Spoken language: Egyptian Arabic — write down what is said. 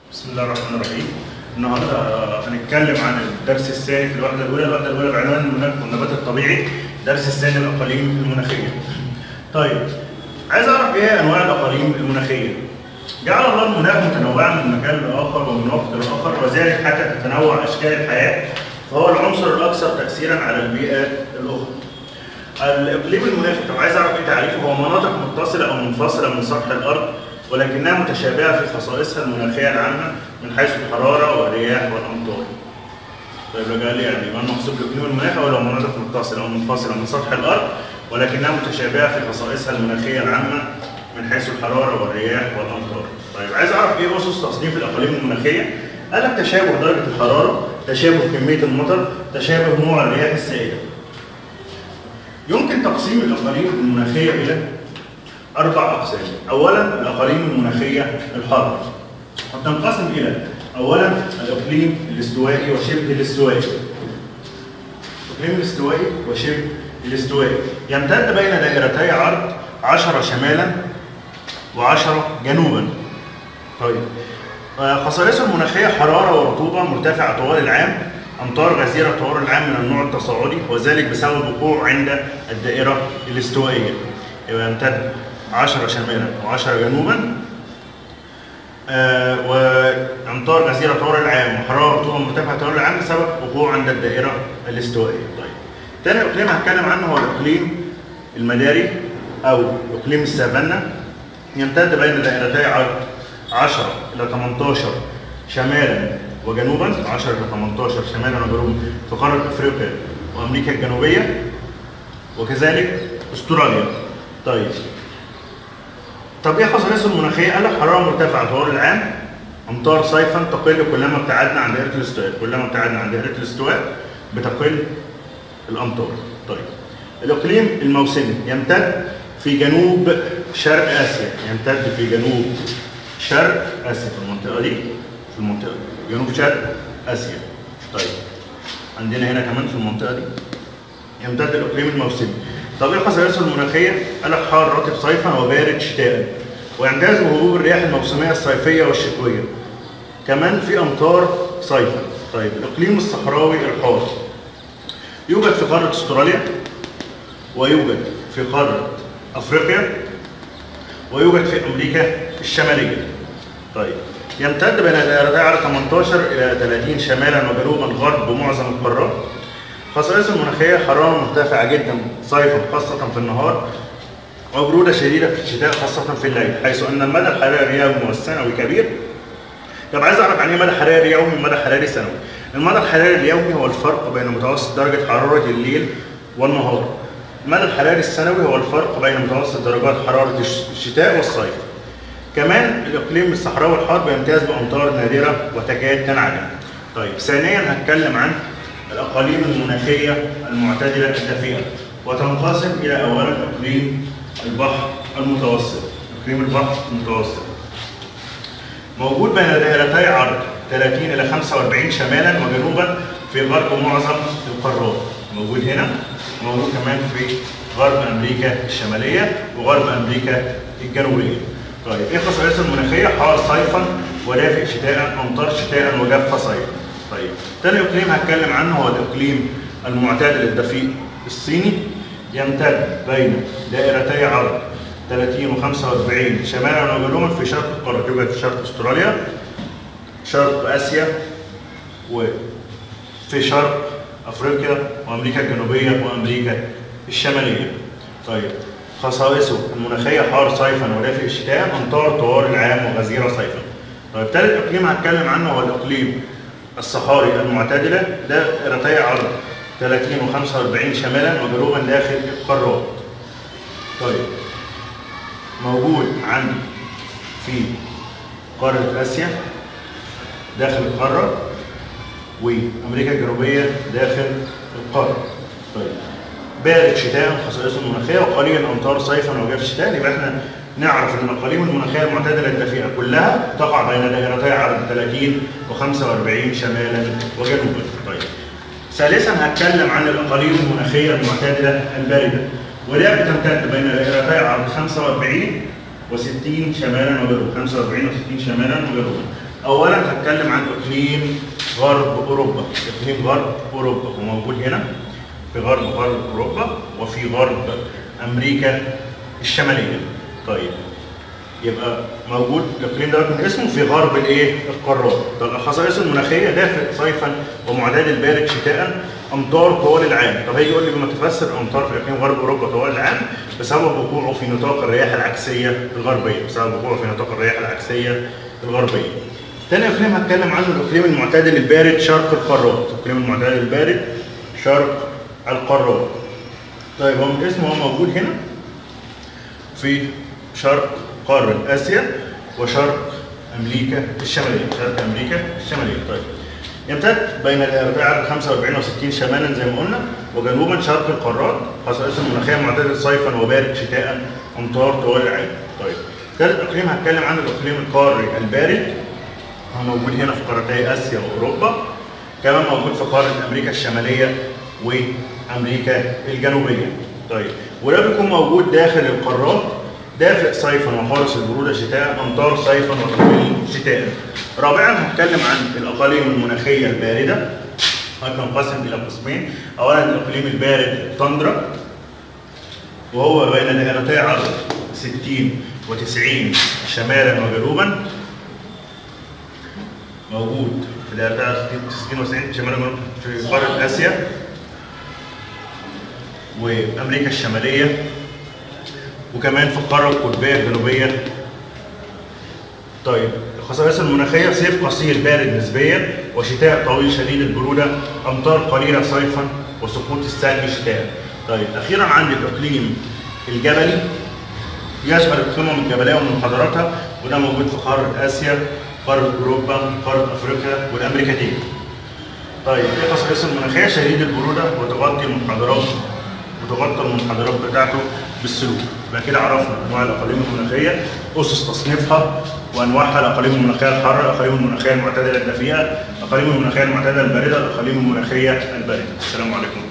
بسم الله الرحمن الرحيم النهارده هنتكلم عن الدرس الثاني في الوحده الاولى الوحده الاولى بعنوان المناخ والنبات الطبيعي الدرس الثاني الاقاليم المناخيه طيب عايز اعرف ايه هي انواع الاقاليم المناخيه جعل الله المناخ متنوعا من مكان لاخر ومن وقت لاخر وذلك حتى تتنوع اشكال الحياه فهو العنصر الاكثر تاثيرا على البيئات الاخرى الاقليم المناخي طب عايز اعرف ايه تعريفه هو مناطق متصله او منفصله من سطح الارض ولكنها متشابهه في خصائصها المناخيه العامه من حيث الحراره والرياح والامطار. طيب لو قال لي يعني ما المقصود بالاقليم المناخي هو لو مناطق متصله او منفصله من سطح الارض ولكنها متشابهه في خصائصها المناخيه العامه من حيث الحراره والرياح والامطار. طيب عايز اعرف ايه اسس تصنيف الاقاليم المناخيه؟ قال لك تشابه درجه الحراره، تشابه كميه المطر، تشابه نوع الرياح السائله. يمكن تقسيم الاقاليم المناخيه الى اربع اقسام اولا الاقاليم المناخيه الحاره وتنقسم الى اولا الاقليم الاستوائي وشبه الاستوائي الاقليم الاستوائي وشبه الاستوائي يمتد بين دائرتي عرض 10 شمالا و10 جنوبا طيب خصائصه المناخيه حراره ورطوبه مرتفعه طوال العام امطار غزيره طوال العام من النوع التصاعدي وذلك بسبب وقوع عند الدائره الاستوائيه يبقى يمتد 10 شمالا و10 جنوبا آه وامطار غزيره طوال العام وحراره رطوبه مرتفعه طوال العام بسبب وقوع عند الدائره الاستوائيه. طيب. تاني اقليم هتكلم عنه هو الاقليم المداري او اقليم السافانا يمتد بين دائرتي عرض 10 الى 18 شمالا وجنوبا 10 الى 18 شمالا وجنوبا في قاره افريقيا وامريكا الجنوبيه وكذلك استراليا. طيب طب ايه خصائصه المناخيه؟ قال لك حراره مرتفعه طوال العام امطار صيفا تقل كلما ابتعدنا عن دائره الاستواء، كلما ابتعدنا عن دائره الاستواء بتقل الامطار. طيب الاقليم الموسمي يمتد في جنوب شرق اسيا، يمتد في جنوب شرق اسيا في المنطقه دي في المنطقه دي جنوب شرق اسيا. طيب عندنا هنا كمان في المنطقه دي يمتد الاقليم الموسمي. طب ايه خصائصه المناخيه؟ قال لك حار رطب صيفا وبارد شتاء ويمتاز بهبوب الرياح الموسميه الصيفيه والشتويه. كمان في امطار صيفا. طيب الاقليم الصحراوي الحار يوجد في قاره استراليا ويوجد في قاره افريقيا ويوجد في امريكا الشماليه. طيب يمتد بين دائرتي عرض 18 الى 30 شمالا وجنوبا غرب معظم القارات خصائص المناخيه حراره مرتفعه جدا صيفا خاصه في النهار وبروده شديده في الشتاء خاصه في الليل حيث ان المدى الحراري اليومي والسنوي كبير طب عايز اعرف يعني ايه مدى حراري يومي ومدى حراري سنوي المدى الحراري اليومي هو الفرق بين متوسط درجه حراره الليل والنهار المدى الحراري السنوي هو الفرق بين متوسط درجات حراره الشتاء والصيف كمان الاقليم الصحراوي الحار بيمتاز بامطار نادره وتكاد تنعدم طيب ثانيا هتكلم عن الأقاليم المناخية المعتدلة الدفيئة وتنقسم إلى أولا إقليم البحر المتوسط إقليم البحر المتوسط موجود بين دائرتي عرض 30 إلى 45 شمالا وجنوبا في غرب معظم القارات موجود هنا موجود كمان في غرب أمريكا الشمالية وغرب أمريكا الجنوبية طيب إيه خصائصه المناخية؟ حار صيفا ودافئ شتاء أمطار شتاء وجافة صيفا طيب تاني اقليم هتكلم عنه هو الاقليم المعتدل الدفيء الصيني يمتد بين دائرتي عرض 30 و 45 شمالا وجنوبا في شرق القاره يوجد في شرق استراليا شرق اسيا وفي شرق افريقيا وامريكا الجنوبيه وامريكا الشماليه طيب خصائصه المناخيه حار صيفا ودافئ الشتاء امطار طوال العام وغزيره صيفا طيب ثالث اقليم هتكلم عنه هو الاقليم الصحاري المعتدلة دائرتي عرض 30 و 45 شمالا وجنوبا داخل القارات. طيب موجود عندي في قارة آسيا داخل القارة وأمريكا الجنوبية داخل القارة. طيب بارد شتاء خصائصه المناخية وقليل أمطار صيفا وجاف شتاء يبقى احنا نعرف ان الاقاليم المناخيه المعتدله الدفيئه كلها تقع بين دائرتي عرض 30 و45 شمالا وجنوبا. طيب. ثالثا هتكلم عن الاقاليم المناخيه المعتدله البارده وهي بتمتد بين دائرتي عرض 45 و60 شمالا وجنوبا 45 و60 شمالا وجنوبا. اولا هتكلم عن اقليم غرب اوروبا اقليم غرب اوروبا هو موجود هنا في غرب غرب اوروبا وفي غرب امريكا الشماليه طيب يبقى موجود الاقليم دوت من اسمه في غرب الايه القارات طب الخصائص المناخيه دافئ صيفا ومعتدل بارد شتاء امطار طوال العام طب هيجي يقول لي بما تفسر امطار في اقليم غرب اوروبا طوال العام بسبب وقوعه في نطاق الرياح العكسيه الغربيه بسبب وقوعه في نطاق الرياح العكسيه الغربيه تاني اقليم هتكلم عنه الاقليم المعتدل البارد شرق القارات الاقليم المعتدل البارد شرق القارات طيب هو من اسمه هو موجود هنا في شرق قارة آسيا وشرق أمريكا الشمالية شرق أمريكا الشمالية طيب يمتد بين الارتفاعات 45 و 60 شمالا زي ما قلنا وجنوبا شرق القارات خصائص المناخية معتدل صيفا وبارد شتاء أمطار طوال العام طيب ثالث إقليم هتكلم عن الإقليم القاري البارد هو موجود هنا في قارتي آسيا وأوروبا كمان موجود في قارة أمريكا الشمالية وأمريكا الجنوبية طيب وده بيكون موجود داخل القارات دافئ صيفا وحارس البرودة شتاء أمطار صيفا وطويل شتاء. رابعا هتكلم عن الأقاليم المناخية الباردة هتنقسم إلى قسمين، أولا الإقليم البارد التندرا وهو بين دائرتي عرض 60 و90 شمالا وجنوبا موجود في دائرتي 60 و90 شمالا وجنوبا في قارة آسيا وأمريكا الشمالية وكمان في القاره القطبيه الجنوبيه طيب الخصائص المناخيه صيف قصير بارد نسبيا وشتاء طويل شديد البروده امطار قليله صيفا وسقوط الثلج شتاء طيب اخيرا عندي الاقليم الجبلي يشمل القمم الجبليه ومنحدراتها وده موجود في قاره اسيا قاره اوروبا قاره افريقيا والامريكتين طيب ايه الخصائص المناخيه شديد البروده وتغطي المنحدرات وتغطى المنحدرات بتاعته بالسلوك يبقى كده عرفنا انواع الاقاليم المناخيه اسس تصنيفها وانواعها الاقاليم المناخيه الحاره الاقاليم المناخيه المعتدله الدافئه الاقاليم المناخيه المعتدله البارده الاقاليم المناخيه البارده السلام عليكم